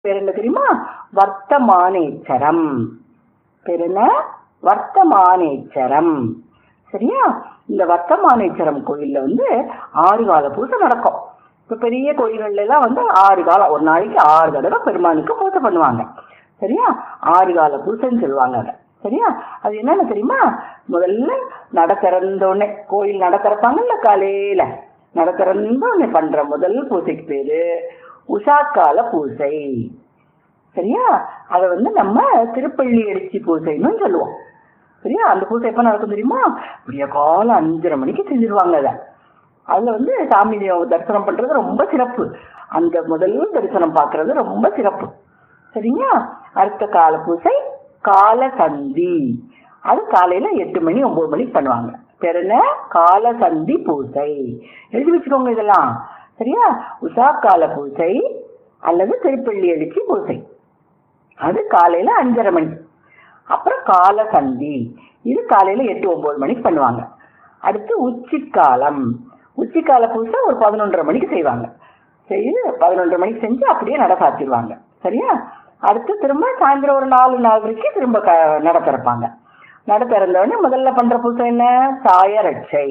பேர் என்ன தெரியுமா வர்த்தமானேச்சரம் பேர் என்ன வர்த்தமானேச்சரம் சரியா இந்த வர்த்தமானேச்சரம் கோயில்ல வந்து ஆறு கால பூஜை நடக்கும் இப்ப பெரிய கோயில்கள்ல எல்லாம் வந்து ஆறு காலம் ஒரு நாளைக்கு ஆறு தடவை பெருமானுக்கு பூஜை பண்ணுவாங்க சரியா ஆறு கால பூஜைன்னு சொல்லுவாங்க அதை சரியா அது என்னன்னு தெரியுமா முதல்ல நட திறந்த உடனே கோயில் நட திறப்பாங்கல்ல காலையில நட திறந்த உடனே பண்ற முதல் பூஜைக்கு பேரு உஷாக்கால பூஜை சரியா அதை வந்து நம்ம திருப்பள்ளி எழுச்சி பூஜைன்னு சொல்லுவோம் சரியா அந்த பூஜை எப்ப நடக்கும் தெரியுமா விடிய காலம் அஞ்சரை மணிக்கு செஞ்சிருவாங்க அதை அதுல வந்து சாமி தரிசனம் பண்றது ரொம்ப சிறப்பு அந்த முதல் தரிசனம் பார்க்கிறது ரொம்ப சிறப்பு சரிங்களா அடுத்த கால பூஜை கால சந்தி அது காலையில எட்டு மணி ஒன்பது மணிக்கு பண்ணுவாங்க பேர் என்ன கால சந்தி பூஜை எழுதி வச்சுக்கோங்க இதெல்லாம் சரியா உஷா கால பூஜை அல்லது திருப்பள்ளி எழுச்சி பூஜை அது காலையில அஞ்சரை மணி அப்புறம் கால சந்தி இது காலையில எட்டு ஒன்பது மணிக்கு பண்ணுவாங்க அடுத்து உச்சிக்காலம் உச்சிக்கால பூஜை ஒரு பதினொன்றரை மணிக்கு செய்வாங்க செய்து பதினொன்றரை மணிக்கு செஞ்சு அப்படியே நட சாத்திடுவாங்க சரியா அடுத்து திரும்ப சாயந்தரம் ஒரு நாலு நாலரைக்கு திரும்ப க நட திறப்பாங்க நட திறந்தவொடனே முதல்ல பண்ற பூஜை என்ன சாயரட்சை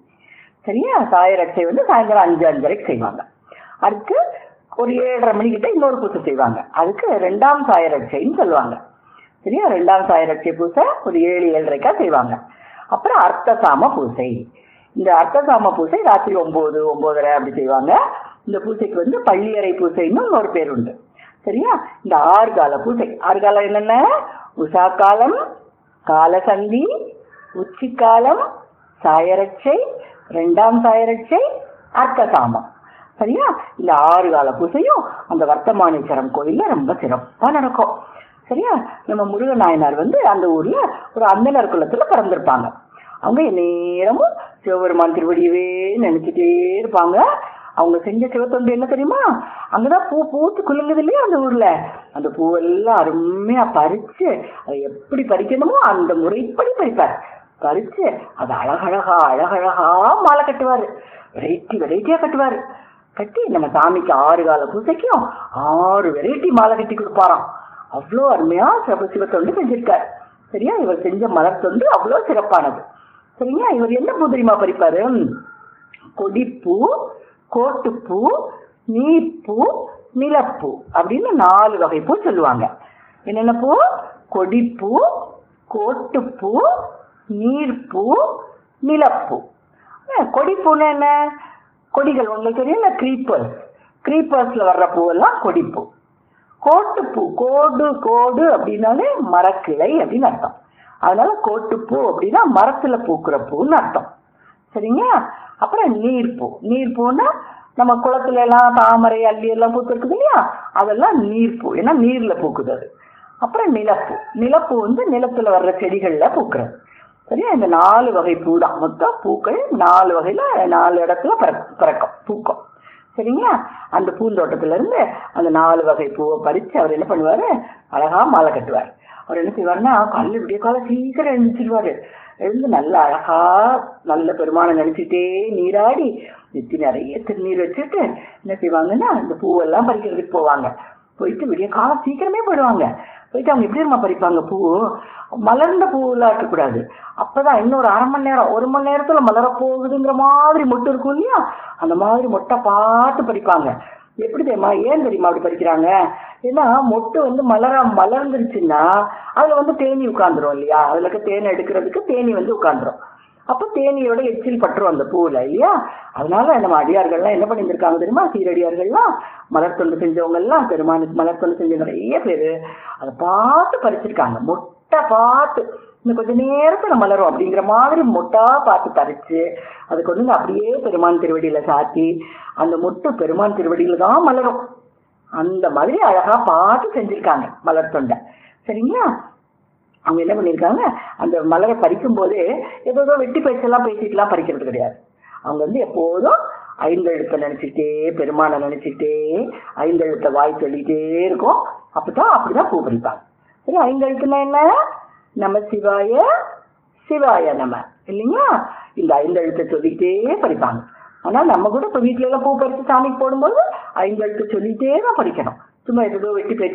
சரியா சாயரட்சை வந்து சாயந்தரம் அஞ்சு அஞ்சரைக்கு செய்வாங்க அடுத்து ஒரு ஏழரை மணிக்கிட்ட இன்னொரு பூஜை செய்வாங்க அதுக்கு ரெண்டாம் சாயரட்சைன்னு சொல்லுவாங்க சரியா ரெண்டாம் சாயரட்சை பூஜை ஒரு ஏழு ஏழரைக்கா செய்வாங்க அப்புறம் அர்த்தசாம பூஜை இந்த அர்த்தசாம பூஜை ராத்திரி ஒன்பது ஒன்பதரை அப்படி செய்வாங்க இந்த பூஜைக்கு வந்து பள்ளியறை பூஜைன்னு ஒரு பேர் உண்டு சரியா இந்த ஆறு கால பூஜை ஆறு காலம் என்னென்ன உஷா காலம் காலசந்தி உச்சிக்காலம் சாயரட்சை ரெண்டாம் சாயரட்சை அர்த்தசாமம் சரியா இந்த ஆறு கால பூஜையும் அந்த வர்த்தமானேஸ்வரம் கோயில்ல ரொம்ப சிறப்பா நடக்கும் சரியா நம்ம முருகன் நாயனார் வந்து அந்த ஊர்ல ஒரு அந்தனர் குலத்துல பிறந்திருப்பாங்க அவங்க நேரமும் சிவபெருமான் திருவடியவே நினைச்சிட்டே இருப்பாங்க அவங்க செஞ்ச சிவத்தொண்டு என்ன தெரியுமா அங்கதான் பூ பூத்து குலுங்குது இல்லையா அந்த ஊர்ல அந்த பூவெல்லாம் அருமையா பறிச்சு அதை எப்படி பறிக்கணுமோ அந்த முறைப்படி பறிப்பார் பறிச்சு அது அழகழகா அழகழகா மாலை கட்டுவாரு வெரைட்டி வெரைட்டியா கட்டுவாரு கட்டி நம்ம சாமிக்கு ஆறு கால பூஜைக்கும் ஆறு வெரைட்டி மாலை கட்டி கொடுப்பாராம் அவ்வளோ அருமையா சிவ சிவத்தொண்டு செஞ்சிருக்காரு சரியா இவர் செஞ்ச மலர் தொண்டு அவ்வளோ சிறப்பானது சரிங்களா இவர் என்ன பூ தெரியுமா பறிப்பாரு கொடிப்பூ கோட்டுப்பூ நீர்ப்பூ நிலப்பூ அப்படின்னு நாலு வகை பூ சொல்லுவாங்க என்னென்ன பூ கொடிப்பூ கோட்டுப்பூ நீர்ப்பூ நிலப்பூ அஹ் கொடிப்பூன்னா என்ன கொடிகள் உங்களுக்கு தெரியும் கிரீப்பர்ஸ் கிரீப்பர்ஸ்ல வர்ற பூவெல்லாம் கொடிப்பூ கோட்டுப்பூ கோடு கோடு அப்படின்னாலே மரக்கிளை அப்படின்னு அர்த்தம் அதனால கோட்டுப்பூ அப்படின்னா மரத்துல பூக்குற பூன்னு அர்த்தம் சரிங்களா அப்புறம் நீர்ப்பூ நீர்ப்பூன்னா நம்ம குளத்துல எல்லாம் தாமரை அள்ளி எல்லாம் பூத்துருக்குது இல்லையா அதெல்லாம் நீர்ப்பூ ஏன்னா நீர்ல பூக்குது அது அப்புறம் நிலப்பூ நிலப்பூ வந்து நிலத்துல வர்ற செடிகள்ல பூக்குறது சரியா இந்த நாலு வகை பூ தான் மொத்தம் பூக்கள் நாலு வகையில நாலு இடத்துல பிறக்கும் பிறக்கும் பூக்கும் சரிங்களா அந்த பூந்தோட்டத்துல இருந்து அந்த நாலு வகை பூவை பறிச்சு அவர் என்ன பண்ணுவாரு அழகா மாலை கட்டுவார் அவர் என்ன செய்வாருன்னா கல்லு விடிய காலம் சீக்கிரம் எழுந்திருச்சிருவாரு எழுந்து நல்ல அழகா நல்ல பெருமானை நினைச்சிட்டே நீராடி நெத்தி நிறைய திருநீர் வச்சுட்டு என்ன செய்வாங்கன்னா இந்த பூவெல்லாம் பறிக்கிறதுக்கு போவாங்க போயிட்டு விடிய காலம் சீக்கிரமே போயிடுவாங்க போயிட்டு அவங்க எப்படி தெரியுமா பறிப்பாங்க பூ மலர்ந்த பூவெல்லாம் இருக்கக்கூடாது அப்பதான் இன்னொரு அரை மணி நேரம் ஒரு மணி நேரத்துல மலர போகுதுங்கிற மாதிரி மொட்டு இருக்கும் இல்லையா அந்த மாதிரி மொட்டை பார்த்து பறிப்பாங்க எப்படி தெரியுமா ஏன் தெரியுமா அப்படி பறிக்கிறாங்க ஏன்னா மொட்டு வந்து மலர மலர்ந்துருச்சுன்னா அதுல வந்து தேனி உட்காந்துரும் இல்லையா அதுல இருக்க தேனை எடுக்கிறதுக்கு தேனி வந்து உட்காந்துரும் அப்ப தேனியோட எச்சில் பட்டுரும் அந்த பூவுல இல்லையா அதனால நம்ம அடியார்கள்லாம் என்ன பண்ணியிருக்காங்க தெரியுமா சீரடியார்கள்லாம் மலர் தொண்டு செஞ்சவங்க எல்லாம் பெருமானுக்கு மலர் தொண்டு செஞ்ச நிறைய பேரு அதை பார்த்து பறிச்சிருக்காங்க மொட்டை பார்த்து இன்னும் கொஞ்ச நேரத்துல மலரும் அப்படிங்கிற மாதிரி மொட்டா பார்த்து பறிச்சு அது கொண்டு வந்து அப்படியே பெருமான் திருவடியில சாத்தி அந்த மொட்டு பெருமான் திருவடியில தான் மலரும் அந்த மாதிரி அழகா பார்த்து செஞ்சிருக்காங்க மலர் தொண்டை சரிங்களா அவங்க என்ன பண்ணியிருக்காங்க அந்த மலரை பறிக்கும் போதே ஏதோ ஏதோ வெட்டி பேச்செல்லாம் பேசிட்டுலாம் பறிக்கிறது கிடையாது அவங்க வந்து எப்போதும் ஐந்தெழுத்தை நினைச்சிட்டே பெருமானை நினைச்சிட்டே ஐந்தெழுத்த வாய் சொல்லிட்டே இருக்கும் அப்பதான் அப்படிதான் பூ பறிப்பாங்க சரி ஐந்தெழுத்துனா என்ன நம சிவாய சிவாய நம இல்லைங்களா இந்த ஐந்தெழுத்தை சொல்லிக்கிட்டே பறிப்பாங்க ஆனா நம்ம கூட இப்ப வீட்டுல எல்லாம் பூ பறிச்சு சாமிக்கு போடும்போது ஐந்தெழுத்து சொல்லிட்டே தான் பறிக்கணும் சும்மா ஏதோ வெட்டி பேச்சு